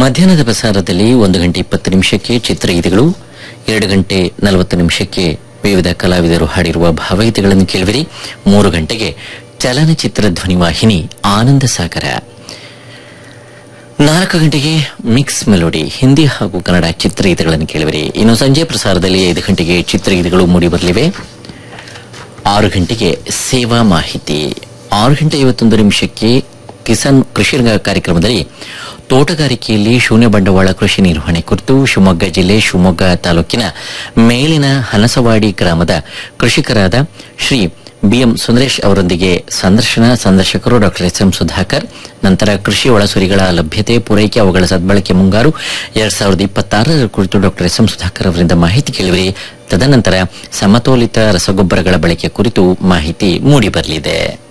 ಮಧ್ಯಾಹ್ನದ ಪ್ರಸಾರದಲ್ಲಿ ಒಂದು ಗಂಟೆ ಇಪ್ಪತ್ತು ನಿಮಿಷಕ್ಕೆ ಚಿತ್ರಗೀತೆಗಳು ಎರಡು ಗಂಟೆ ನಲವತ್ತು ನಿಮಿಷಕ್ಕೆ ವಿವಿಧ ಕಲಾವಿದರು ಹಾಡಿರುವ ಭಾವಗೀತೆಗಳನ್ನು ಕೇಳುವಿರಿ ಮೂರು ಗಂಟೆಗೆ ಚಲನಚಿತ್ರ ಧ್ವನಿವಾಹಿನಿ ಆನಂದ ಸಾಗರ ನಾಲ್ಕು ಗಂಟೆಗೆ ಮಿಕ್ಸ್ ಮೆಲೋಡಿ ಹಿಂದಿ ಹಾಗೂ ಕನ್ನಡ ಚಿತ್ರಗೀತೆಗಳನ್ನು ಕೇಳುವಿರಿ ಇನ್ನು ಸಂಜೆ ಪ್ರಸಾರದಲ್ಲಿ ಐದು ಗಂಟೆಗೆ ಚಿತ್ರಗೀತೆಗಳು ಮೂಡಿಬರಲಿವೆ ಆರು ಗಂಟೆಗೆ ಸೇವಾ ಮಾಹಿತಿ ಆರು ಗಂಟೆ ಐವತ್ತೊಂದು ನಿಮಿಷಕ್ಕೆ ಕಿಸಾನ್ ಕೃಷಿ ರಂಗ ಕಾರ್ಯಕ್ರಮದಲ್ಲಿ ತೋಟಗಾರಿಕೆಯಲ್ಲಿ ಶೂನ್ಯ ಬಂಡವಾಳ ಕೃಷಿ ನಿರ್ವಹಣೆ ಕುರಿತು ಶಿವಮೊಗ್ಗ ಜಿಲ್ಲೆ ಶಿವಮೊಗ್ಗ ತಾಲೂಕಿನ ಮೇಲಿನ ಹನಸವಾಡಿ ಗ್ರಾಮದ ಕೃಷಿಕರಾದ ಶ್ರೀ ಬಿಎಂ ಸುಂದರೇಶ್ ಅವರೊಂದಿಗೆ ಸಂದರ್ಶನ ಸಂದರ್ಶಕರು ಡಾಕ್ಟರ್ ಎಸ್ ಎಂ ಸುಧಾಕರ್ ನಂತರ ಕೃಷಿ ಒಳಸುರಿಗಳ ಲಭ್ಯತೆ ಪೂರೈಕೆ ಅವುಗಳ ಸದ್ಬಳಕೆ ಮುಂಗಾರು ಎರಡ್ ಸಾವಿರದ ಇಪ್ಪತ್ತಾರರ ಕುರಿತು ಡಾಕ್ಟರ್ ಎಸ್ ಎಂ ಸುಧಾಕರ್ ಅವರಿಂದ ಮಾಹಿತಿ ಕೇಳುವಿರಿ ತದನಂತರ ಸಮತೋಲಿತ ರಸಗೊಬ್ಬರಗಳ ಬಳಕೆ ಕುರಿತು ಮಾಹಿತಿ ಮೂಡಿಬರಲಿದೆ